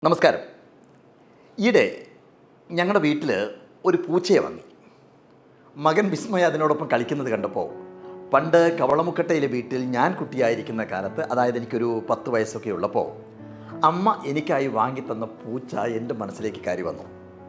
നമസ്കാരം ഈയിടെ ഞങ്ങളുടെ വീട്ടിൽ ഒരു പൂച്ചയെ വാങ്ങി മകൻ വിസ്മയ അതിനോടൊപ്പം കളിക്കുന്നത് കണ്ടപ്പോൾ പണ്ട് കവളമുക്കട്ടയിലെ വീട്ടിൽ ഞാൻ കുട്ടിയായിരിക്കുന്ന കാലത്ത് അതായത് എനിക്കൊരു പത്ത് വയസ്സൊക്കെ ഉള്ളപ്പോൾ അമ്മ എനിക്കായി വാങ്ങിത്തന്ന പൂച്ച എൻ്റെ മനസ്സിലേക്ക് കയറി വന്നു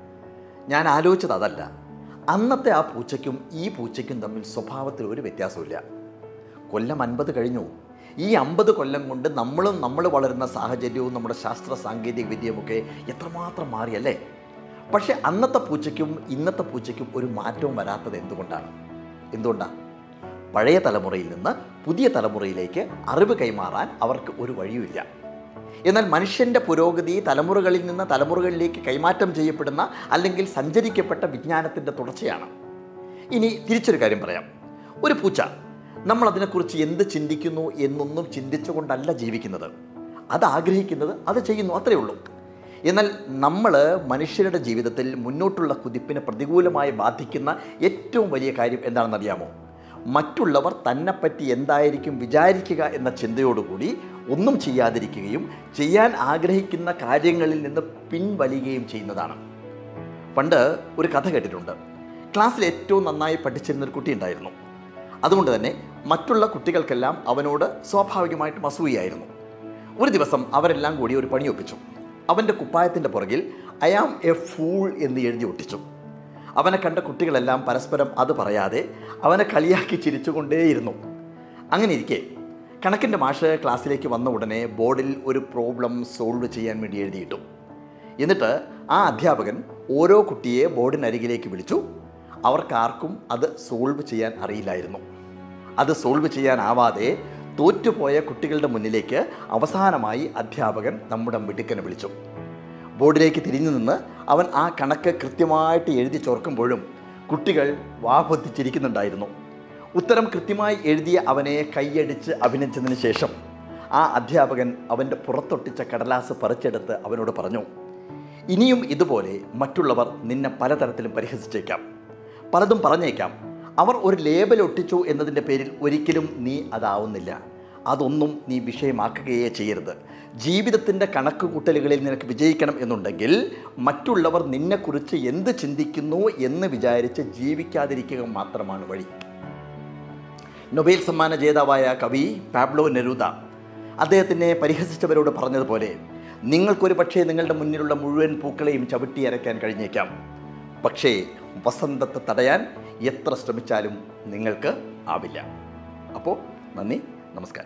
ഞാൻ ആലോചിച്ചത് അതല്ല അന്നത്തെ ആ പൂച്ചയ്ക്കും ഈ പൂച്ചയ്ക്കും തമ്മിൽ സ്വഭാവത്തിൽ ഒരു വ്യത്യാസമില്ല കൊല്ലം അൻപത് കഴിഞ്ഞു ഈ അമ്പത് കൊല്ലം കൊണ്ട് നമ്മളും നമ്മൾ വളരുന്ന സാഹചര്യവും നമ്മുടെ ശാസ്ത്ര സാങ്കേതിക വിദ്യയുമൊക്കെ എത്രമാത്രം മാറിയല്ലേ പക്ഷേ അന്നത്തെ പൂച്ചയ്ക്കും ഇന്നത്തെ പൂച്ചയ്ക്കും ഒരു മാറ്റവും വരാത്തത് എന്തുകൊണ്ടാണ് എന്തുകൊണ്ടാണ് പഴയ തലമുറയിൽ നിന്ന് പുതിയ തലമുറയിലേക്ക് അറിവ് കൈമാറാൻ അവർക്ക് ഒരു വഴിയുമില്ല എന്നാൽ മനുഷ്യൻ്റെ പുരോഗതി തലമുറകളിൽ നിന്ന് തലമുറകളിലേക്ക് കൈമാറ്റം ചെയ്യപ്പെടുന്ന അല്ലെങ്കിൽ സഞ്ചരിക്കപ്പെട്ട വിജ്ഞാനത്തിൻ്റെ തുടർച്ചയാണ് ഇനി തിരിച്ചൊരു കാര്യം പറയാം ഒരു പൂച്ച നമ്മൾ അതിനെക്കുറിച്ച് എന്ത് ചിന്തിക്കുന്നു എന്നൊന്നും ചിന്തിച്ചുകൊണ്ടല്ല ജീവിക്കുന്നത് അത് ആഗ്രഹിക്കുന്നത് അത് ചെയ്യുന്നു അത്രയേ ഉള്ളൂ എന്നാൽ നമ്മൾ മനുഷ്യരുടെ ജീവിതത്തിൽ മുന്നോട്ടുള്ള കുതിപ്പിനെ പ്രതികൂലമായി ബാധിക്കുന്ന ഏറ്റവും വലിയ കാര്യം എന്താണെന്നറിയാമോ മറ്റുള്ളവർ തന്നെപ്പറ്റി എന്തായിരിക്കും വിചാരിക്കുക എന്ന ചിന്തയോടുകൂടി ഒന്നും ചെയ്യാതിരിക്കുകയും ചെയ്യാൻ ആഗ്രഹിക്കുന്ന കാര്യങ്ങളിൽ നിന്ന് പിൻവലിയുകയും ചെയ്യുന്നതാണ് പണ്ട് ഒരു കഥ കേട്ടിട്ടുണ്ട് ക്ലാസ്സിൽ ഏറ്റവും നന്നായി പഠിച്ചിരുന്ന ഒരു കുട്ടി ഉണ്ടായിരുന്നു അതുകൊണ്ട് തന്നെ മറ്റുള്ള കുട്ടികൾക്കെല്ലാം അവനോട് സ്വാഭാവികമായിട്ടും അസൂയായിരുന്നു ഒരു ദിവസം അവരെല്ലാം കൂടി ഒരു പണി ഒപ്പിച്ചു അവൻ്റെ കുപ്പായത്തിൻ്റെ പുറകിൽ ഐ ആം എ ഫൂൾ എന്ന് എഴുതി ഒട്ടിച്ചു അവനെ കണ്ട കുട്ടികളെല്ലാം പരസ്പരം അത് പറയാതെ അവനെ കളിയാക്കി ചിരിച്ചുകൊണ്ടേയിരുന്നു അങ്ങനെ ഇരിക്കെ കണക്കിൻ്റെ മാഷ് ക്ലാസ്സിലേക്ക് വന്ന ഉടനെ ബോർഡിൽ ഒരു പ്രോബ്ലം സോൾവ് ചെയ്യാൻ വേണ്ടി എഴുതിയിട്ടു എന്നിട്ട് ആ അധ്യാപകൻ ഓരോ കുട്ടിയെ ബോർഡിനരികിലേക്ക് വിളിച്ചു അവർക്കാർക്കും അത് സോൾവ് ചെയ്യാൻ അറിയില്ലായിരുന്നു അത് സോൾവ് ചെയ്യാനാവാതെ തോറ്റുപോയ കുട്ടികളുടെ മുന്നിലേക്ക് അവസാനമായി അധ്യാപകൻ നമ്മുടെ മിടുക്കനെ വിളിച്ചു ബോർഡിലേക്ക് തിരിഞ്ഞു നിന്ന് അവൻ ആ കണക്ക് കൃത്യമായിട്ട് എഴുതി ചോർക്കുമ്പോഴും കുട്ടികൾ വാഹൊത്തിച്ചിരിക്കുന്നുണ്ടായിരുന്നു ഉത്തരം കൃത്യമായി എഴുതിയ അവനെ കൈയടിച്ച് അഭിനയിച്ചതിന് ശേഷം ആ അധ്യാപകൻ അവൻ്റെ പുറത്തൊട്ടിച്ച കടലാസ് പറിച്ചെടുത്ത് അവനോട് പറഞ്ഞു ഇനിയും ഇതുപോലെ മറ്റുള്ളവർ നിന്നെ പലതരത്തിലും പരിഹസിച്ചേക്കാം പലതും പറഞ്ഞേക്കാം അവർ ഒരു ലേബൽ ഒട്ടിച്ചു എന്നതിൻ്റെ പേരിൽ ഒരിക്കലും നീ അതാവുന്നില്ല അതൊന്നും നീ വിഷയമാക്കുകയേ ചെയ്യരുത് ജീവിതത്തിൻ്റെ കണക്ക് കൂട്ടലുകളിൽ നിനക്ക് വിജയിക്കണം എന്നുണ്ടെങ്കിൽ മറ്റുള്ളവർ നിന്നെക്കുറിച്ച് എന്ത് ചിന്തിക്കുന്നു എന്ന് വിചാരിച്ച് ജീവിക്കാതിരിക്കുക മാത്രമാണ് വഴി നൊബേൽ സമ്മാന ജേതാവായ കവി പാബ്ലോ നെരൂദ അദ്ദേഹത്തിനെ പരിഹസിച്ചവരോട് പറഞ്ഞതുപോലെ നിങ്ങൾക്കൊരു പക്ഷേ നിങ്ങളുടെ മുന്നിലുള്ള മുഴുവൻ പൂക്കളെയും ചവിട്ടി അരയ്ക്കാൻ കഴിഞ്ഞേക്കാം പക്ഷേ വസന്തത്തെ തടയാൻ എത്ര ശ്രമിച്ചാലും നിങ്ങൾക്ക് ആവില്ല അപ്പോൾ നന്ദി നമസ്കാരം